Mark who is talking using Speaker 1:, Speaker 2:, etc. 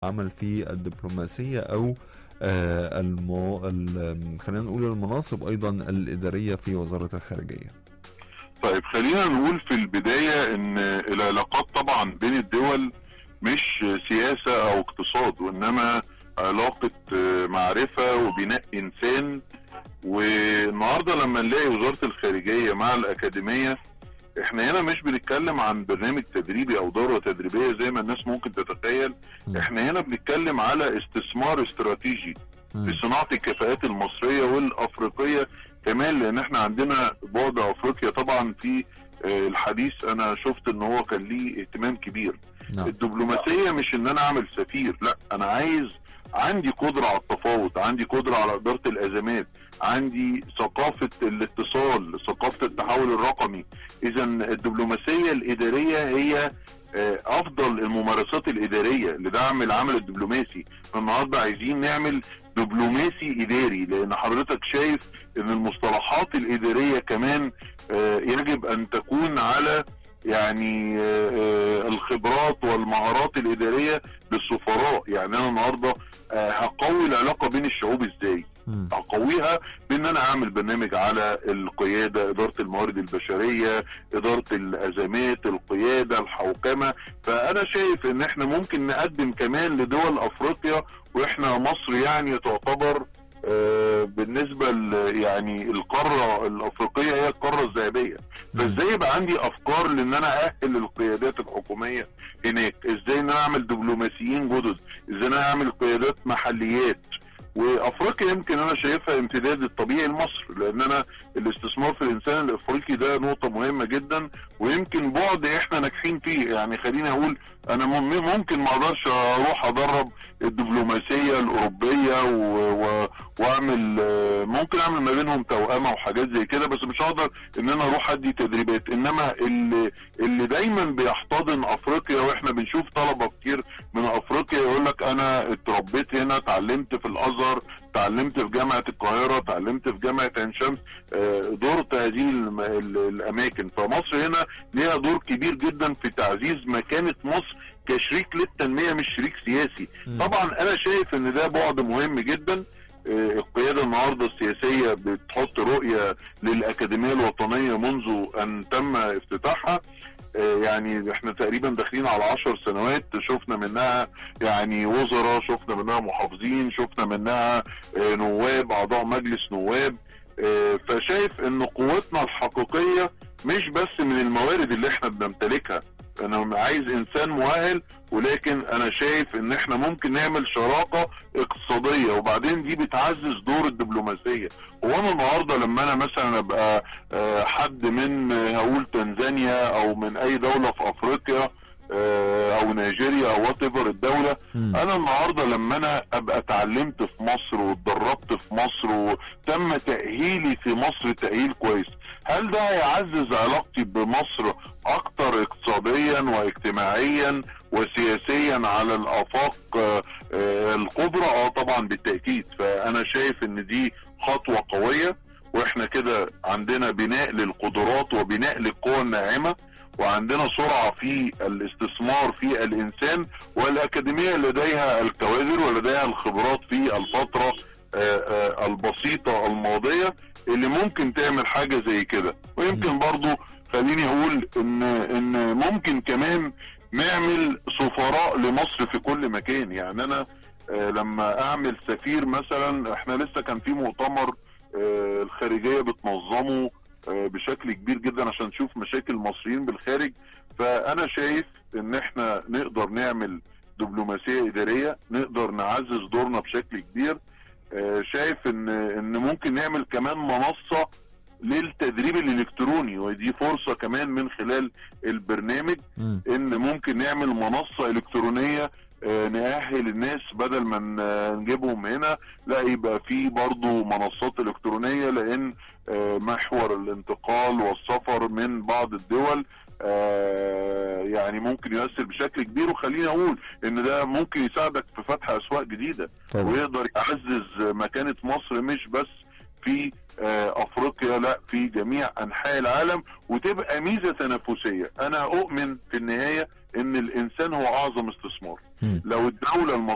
Speaker 1: عمل في الدبلوماسية أو آه، المو... ال- خلينا نقول المناصب أيضا الإدارية في وزارة الخارجية
Speaker 2: طيب خلينا نقول في البداية ان العلاقات طبعا بين الدول مش سياسة او اقتصاد وانما علاقة آه، معرفة وبناء انسان والنهاردة لما نلاقي وزارة الخارجية مع الاكاديمية احنا هنا مش بنتكلم عن برنامج تدريبي او دورة تدريبية زي ما الناس ممكن تتخيل
Speaker 1: م.
Speaker 2: احنا هنا بنتكلم على استثمار استراتيجي
Speaker 1: مم.
Speaker 2: في صناعه الكفاءات المصريه والافريقيه كمان لان احنا عندنا بعد افريقيا طبعا في آه، الحديث انا شفت ان هو كان ليه اهتمام كبير
Speaker 1: نعم
Speaker 2: الدبلوماسيه مش ان انا اعمل سفير لا انا عايز عندي قدره على التفاوض عندي قدره على اداره الازمات عندي ثقافه الاتصال ثقافه التحول الرقمي اذا الدبلوماسيه الاداريه هي آه، افضل الممارسات الاداريه لدعم العمل الدبلوماسي النهارده عايزين نعمل دبلوماسي اداري لان حضرتك شايف ان المصطلحات الاداريه كمان آه، يجب ان تكون على يعني آه، آه، الخبرات والمهارات الاداريه للسفراء يعني انا النهارده آه، هقوي العلاقه بين الشعوب ازاي
Speaker 1: مم.
Speaker 2: اقويها بان انا اعمل برنامج على القياده اداره الموارد البشريه اداره الازمات القياده الحوكمه فانا شايف ان احنا ممكن نقدم كمان لدول افريقيا واحنا مصر يعني تعتبر آه، بالنسبه ل- يعني القاره الافريقيه هي القاره الذهبيه فازاي يبقى عندي افكار لان انا اهل القيادات الحكوميه هناك ازاي ان انا اعمل دبلوماسيين جدد ازاي ان انا اعمل قيادات محليات وافريقيا يمكن انا شايفها امتداد الطبيعي لمصر لان انا الاستثمار في الانسان الافريقي ده نقطه مهمه جدا ويمكن بعد احنا ناجحين فيه يعني خليني اقول انا مم- ممكن ما اقدرش اروح ادرب الدبلوماسيه الاوروبيه و... و... واعمل آه، ممكن اعمل ما بينهم توأمه وحاجات زي كده بس مش هقدر ان انا اروح ادي تدريبات انما اللي اللي دايما بيحتضن افريقيا واححنا بنشوف طلبه كتير من افريقيا يقول لك انا اتربيت هنا اتعلمت في الازهر اتعلمت في جامعه القاهره اتعلمت في جامعه عين شمس آه، دورت هذه الم- ال- الاماكن فمصر هنا ليها دور كبير جدا في تعزيز مكانه مصر كشريك للتنميه مش شريك سياسي
Speaker 1: مم.
Speaker 2: طبعا انا شايف ان ده بعد مهم جدا آه، القياده النهارده السياسيه بتحط رؤيه للاكاديميه الوطنيه منذ ان تم افتتاحها آه، يعني احنا تقريبا داخلين على عشر سنوات شفنا منها يعني وزراء شفنا منها محافظين شفنا منها آه، نواب اعضاء مجلس نواب آه، فشايف ان قوتنا الحقيقيه مش بس من الموارد اللي احنا بنمتلكها انا عايز انسان مؤهل ولكن انا شايف ان احنا ممكن نعمل شراكه اقتصاديه وبعدين دي بتعزز دور الدبلوماسيه هو انا النهارده لما انا مثلا ابقى آه، حد من آه، هقول تنزانيا او من اي دوله في افريقيا آه، او نيجيريا او وات ايفر الدوله
Speaker 1: مم.
Speaker 2: انا النهارده لما انا ابقى اتعلمت في مصر واتدربت في مصر وتم تاهيلي في مصر تاهيل كويس هل ده هيعزز علاقتي بمصر اكتر اقتصاديا واجتماعيا وسياسيا على الافاق آه، آه، الكبرى اه طبعا بالتاكيد فانا شايف ان دي خطوه قويه واحنا كده عندنا بناء للقدرات وبناء للقوى الناعمه وعندنا سرعه في الاستثمار في الانسان والاكاديميه لديها الكوادر ولديها الخبرات في الفتره آه، آه، البسيطه الماضيه اللي ممكن تعمل حاجه زي كده ويمكن برضو خليني اقول ان ان ممكن كمان نعمل سفراء لمصر في كل مكان يعني انا آه، لما اعمل سفير مثلا احنا لسه كان في مؤتمر آه، الخارجيه بتنظمه آه، بشكل كبير جدا عشان نشوف مشاكل المصريين بالخارج فانا شايف ان احنا نقدر نعمل دبلوماسيه اداريه نقدر نعزز دورنا بشكل كبير آه، شايف ان ان ممكن نعمل كمان منصه للتدريب الالكتروني ودي فرصه كمان من خلال البرنامج
Speaker 1: مم.
Speaker 2: ان ممكن نعمل منصه الكترونيه آه، نأهل الناس بدل ما ن- نجيبهم هنا لا يبقى في برضو منصات الكترونيه لان آه، محور الانتقال والسفر من بعض الدول آه، يعني ممكن يؤثر بشكل كبير وخليني اقول ان ده ممكن يساعدك في فتح اسواق جديده
Speaker 1: طبعا
Speaker 2: ويقدر يعزز مكانه مصر مش بس في آه، افريقيا لا في جميع انحاء العالم وتبقى ميزه تنافسيه انا اؤمن في النهايه ان الانسان هو اعظم استثمار
Speaker 1: مم.
Speaker 2: لو الدوله المصريه